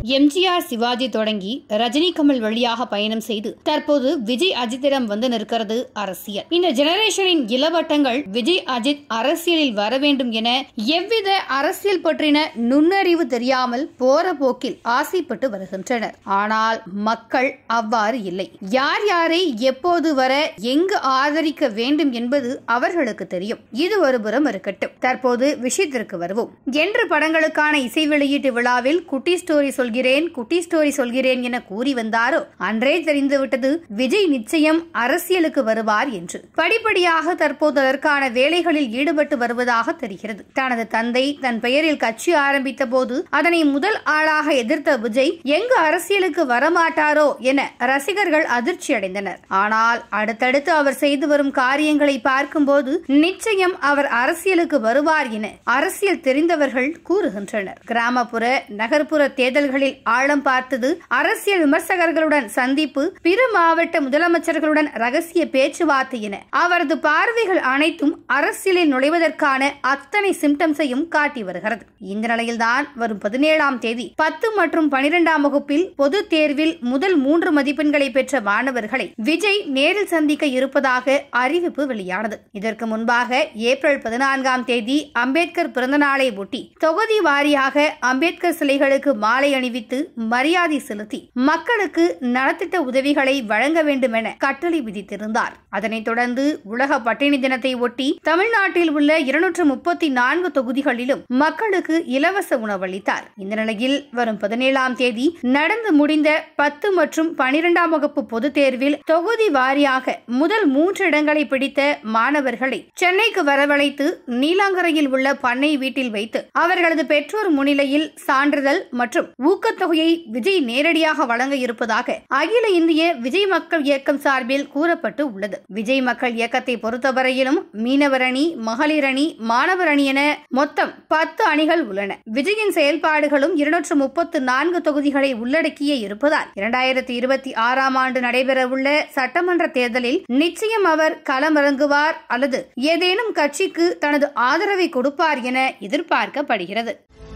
எம்ஜிஆர் சிவாஜி தொடங்கி ரஜினி கமல் வழியாக பயணம் செய்து தற்போது விஜய் அஜித்திடம் வந்து நிற்கிறது அரசியல் இந்த ஜெனரேஷனின் இளவட்டங்கள் விஜய் அஜித் அரசியலில் வர வேண்டும் என எவ்வித அரசியல் பற்றின நுண்ணறிவு தெரியாமல் போற போக்கில் ஆசைப்பட்டு வருகின்றனர் ஆனால் மக்கள் அவ்வாறு இல்லை யார் யாரை எப்போது வர எங்கு ஆதரிக்க வேண்டும் என்பது அவர்களுக்கு தெரியும் இது ஒருபுறம் இருக்கட்டும் தற்போது விஷயத்திற்கு வருவோம் என்று படங்களுக்கான இசை வெளியீட்டு விழாவில் குட்டி ஸ்டோரி சொல்கிறேன் குட்டி ஸ்டோரி சொல்கிறேன் என கூறி வந்தாரோ அன்றே தெரிந்துவிட்டது விஜய் நிச்சயம் அரசியலுக்கு வருவார் என்று படிப்படியாக தற்போது அதற்கான வேலைகளில் ஈடுபட்டு வருவதாக தெரிகிறது தனது தந்தை தன் பெயரில் கட்சி ஆரம்பித்த போது அதனை முதல் ஆளாக எதிர்த்த விஜய் எங்கு அரசியலுக்கு வரமாட்டாரோ என ரசிகர்கள் அதிர்ச்சி அடைந்தனர் ஆனால் அடுத்தடுத்து அவர் செய்து வரும் காரியங்களை பார்க்கும்போது நிச்சயம் அவர் அரசியலுக்கு வருவார் என அரசியல் தெரிந்தவர்கள் கூறுகின்றனர் கிராமப்புற நகர்ப்புற தேர்தல்களில் ஆழம் பார்த்தது அரசியல் விமர்சகர்களுடன் சந்திப்பு பிற மாவட்ட முதலமைச்சர்களுடன் ரகசிய பேச்சுவார்த்தை என அவரது பார்வைகள் அனைத்தும் அரசியலில் நுழைவதற்கான அத்தனை சிம்டம்ஸையும் காட்டி வருகிறது இந்த நிலையில்தான் வரும் பதினேழாம் தேதி பத்து மற்றும் பனிரெண்டாம் வகுப்பில் பொது தேர்வில் முதல் மூன்று மதிப்பெண்களை பெற்ற மாணவர்களை விஜய் நேரில் சந்திக்க இருப்பதாக அறிவிப்பு வெளியானது இதற்கு முன்பாக ஏப்ரல் பதினான்காம் தேதி அம்பேத்கர் பிறந்த நாளை ஒட்டி தொகுதி வாரியாக அம்பேத்கர் சிலைகளுக்கு மாலை அணிவித்து மரியாதை செலுத்தி மக்களுக்கு நலத்திட்ட உதவிகளை வழங்க வேண்டும் என கட்டளை விதித்திருந்தார் அதனைத் தொடர்ந்து உலக பட்டினி தினத்தை ஒட்டி தமிழ்நாட்டில் உள்ள இருநூற்று முப்பத்தி நான்கு தொகுதிகளிலும் மக்களுக்கு இலவச உணவளித்தார் இந்த நிலையில் வரும் பதினேழாம் தேதி நடந்து முடிந்த பத்து மற்றும் பனிரெண்டாம் வகுப்பு பொதுத் தேர்வில் தொகுதி வாரியாக முதல் மூன்று இடங்களை பிடித்த மாணவர்களை சென்னைக்கு வரவழைத்து நீலாங்கரையில் உள்ள பண்ணை வீட்டில் வைத்து அவர்களது பெற்றோர் முன்னிலையில் சான்றிதழ் மற்றும் ஊக்கத்தொகையை விஜய் நேரடியாக வழங்க இருப்பதாக அகில இந்திய விஜய் மக்கள் இயக்கம் சார்பில் கூறப்பட்டு உள்ளது விஜய் மக்கள் இயக்கத்தை பொறுத்தவரையிலும் மீனவர் அணி மகளிர் அணி மாணவர் அணி என மொத்தம் பத்து அணிகள் உள்ளன விஜயின் செயல்பாடுகளும் இருநூற்று முப்பத்து நான்கு தொகுதிகளை உள்ளடக்கியே இருப்பதால் இரண்டாயிரத்தி இருபத்தி ஆறாம் ஆண்டு நடைபெறவுள்ள சட்டமன்ற தேர்தலில் நிச்சயம் அவர் களமிறங்குவார் அல்லது ஏதேனும் கட்சிக்கு தனது ஆதரவை கொடுப்பார் என எதிர்பார்க்கப்படுகிறது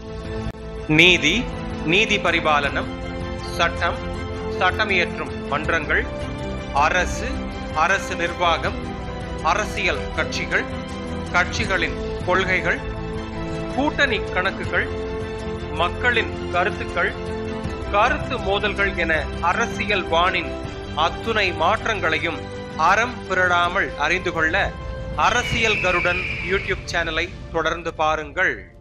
நீதி நீதி பரிபாலனம் சட்டம் சட்டமியற்றும் மன்றங்கள் அரசு அரசு நிர்வாகம் அரசியல் கட்சிகள் கட்சிகளின் கொள்கைகள் கூட்டணி கணக்குகள் மக்களின் கருத்துக்கள் கருத்து மோதல்கள் என அரசியல் வானின் அத்துணை மாற்றங்களையும் அறம் பிறடாமல் அறிந்து கொள்ள அரசியல் கருடன் யூடியூப் சேனலை தொடர்ந்து பாருங்கள்